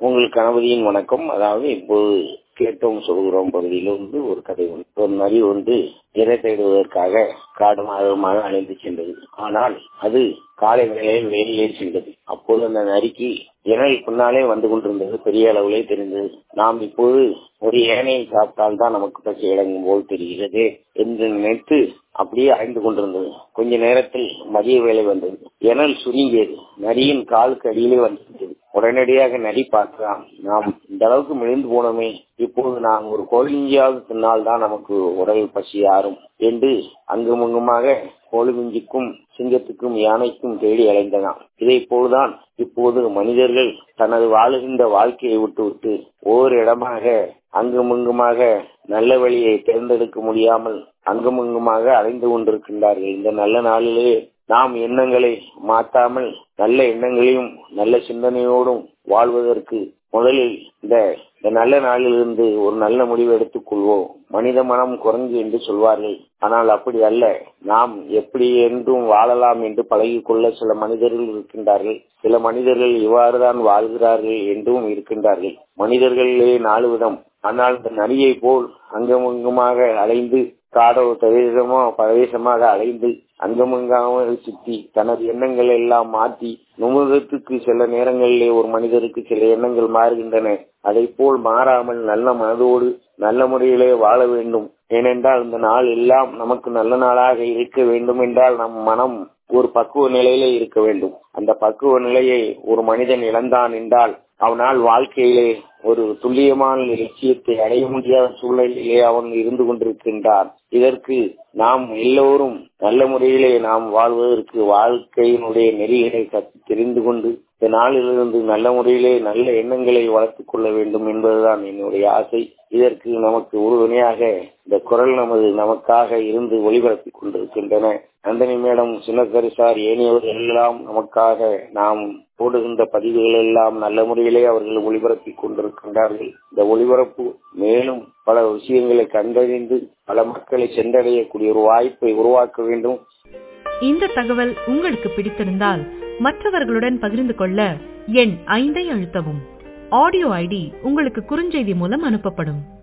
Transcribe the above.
உங்கள் கணபதியின் வணக்கம் அதாவது இப்போது கேட்டோம் சொல்கிறோம் பகுதியிலிருந்து ஒரு கதை உண்டு ஒரு நரி வந்து இறை தேடுவதற்காக காடு மாதமாக அலைந்து சென்றது ஆனால் அது காலை வேளையில் வெளியே சென்றது அப்போது அந்த நரிக்கு இணை பின்னாலே வந்து கொண்டிருந்தது பெரிய அளவிலே தெரிந்தது நாம் இப்போது ஒரு ஏனையை சாப்பிட்டால் தான் நமக்கு பசி இடங்கும் போல் தெரிகிறது என்று நினைத்து அப்படியே அடைந்து கொண்டிருந்தது கொஞ்ச நேரத்தில் மதிய வேலை வந்தது எனல் சுருங்கியது நரியின் காலுக்கு அடியிலே வந்துவிட்டது உடனடியாக நரி பார்க்கலாம் நாம் இந்த அளவுக்கு மெலிந்து போனோமே இப்போது நாம் ஒரு கோழிஞ்சியாவது தின்னால் தான் நமக்கு உடல் பசி ஆறும் என்று அங்குமங்குமாக கோழிமிஞ்சிக்கும் சிங்கத்துக்கும் யானைக்கும் தேடி அலைந்தனாம் இதை போல்தான் இப்போது மனிதர்கள் தனது வாழுகின்ற வாழ்க்கையை விட்டுவிட்டு ஒவ்வொரு இடமாக அங்குமங்குமாக நல்ல வழியை தேர்ந்தெடுக்க முடியாமல் அங்குமங்குமாக அலைந்து கொண்டிருக்கின்றார்கள் இந்த நல்ல நாளிலே நாம் எண்ணங்களை மாற்றாமல் நல்ல எண்ணங்களையும் நல்ல சிந்தனையோடும் வாழ்வதற்கு முதலில் இந்த இந்த நல்ல நாளிலிருந்து ஒரு நல்ல முடிவு எடுத்துக் கொள்வோம் மனித மனம் குரங்கு என்று சொல்வார்கள் ஆனால் அப்படி அல்ல நாம் எப்படி என்றும் வாழலாம் என்று பழகிக் கொள்ள சில மனிதர்கள் இருக்கின்றார்கள் சில மனிதர்கள் இவ்வாறுதான் வாழ்கிறார்கள் என்றும் இருக்கின்றார்கள் மனிதர்களே நாலு விதம் ஆனால் இந்த நரியை போல் அங்கமங்குமாக அலைந்து காடோ பிரதேசமோ பிரதேசமாக அலைந்து அங்கமங்காமல் சுற்றி தனது எண்ணங்கள் எல்லாம் மாற்றி நுமுகத்துக்கு சில நேரங்களிலே ஒரு மனிதருக்கு சில எண்ணங்கள் மாறுகின்றன அதை போல் மாறாமல் நல்ல மனதோடு நல்ல முறையிலே வாழ வேண்டும் ஏனென்றால் இந்த நாள் எல்லாம் நமக்கு நல்ல நாளாக இருக்க வேண்டும் என்றால் நம் மனம் ஒரு பக்குவ நிலையிலே இருக்க வேண்டும் அந்த பக்குவ நிலையை ஒரு மனிதன் இழந்தான் என்றால் அவனால் வாழ்க்கையிலே ஒரு துல்லியமான லட்சியத்தை அடைய முடியாத சூழ்நிலையிலே அவன் இருந்து கொண்டிருக்கின்றான் இதற்கு நாம் எல்லோரும் நல்ல முறையிலே நாம் வாழ்வதற்கு வாழ்க்கையினுடைய நெறிகளை கற்று தெரிந்து கொண்டு இந்த நாளிலிருந்து நல்ல முறையிலே நல்ல எண்ணங்களை வளர்த்துக் கொள்ள வேண்டும் என்பதுதான் என்னுடைய ஆசை இதற்கு நமக்கு உறுதுணையாக இந்த குரல் நமது நமக்காக இருந்து ஒளிபரப்பிக் கொண்டிருக்கின்றன நந்தினி மேடம் சின்னக்கரி சார் ஏனையவர்கள் எல்லாம் நமக்காக நாம் போடுகின்ற பதிவுகள் எல்லாம் நல்ல முறையிலே அவர்கள் ஒளிபரப்பிக் கொண்டிருக்கின்றார்கள் இந்த ஒளிபரப்பு மேலும் பல விஷயங்களை கண்டறிந்து பல மக்களை சென்றடையக்கூடிய ஒரு வாய்ப்பை உருவாக்க வேண்டும் இந்த தகவல் உங்களுக்கு பிடித்திருந்தால் மற்றவர்களுடன் பகிர்ந்து கொள்ள எண் ஐந்தை அழுத்தவும் ஆடியோ ஐடி உங்களுக்கு குறுஞ்செய்தி மூலம் அனுப்பப்படும்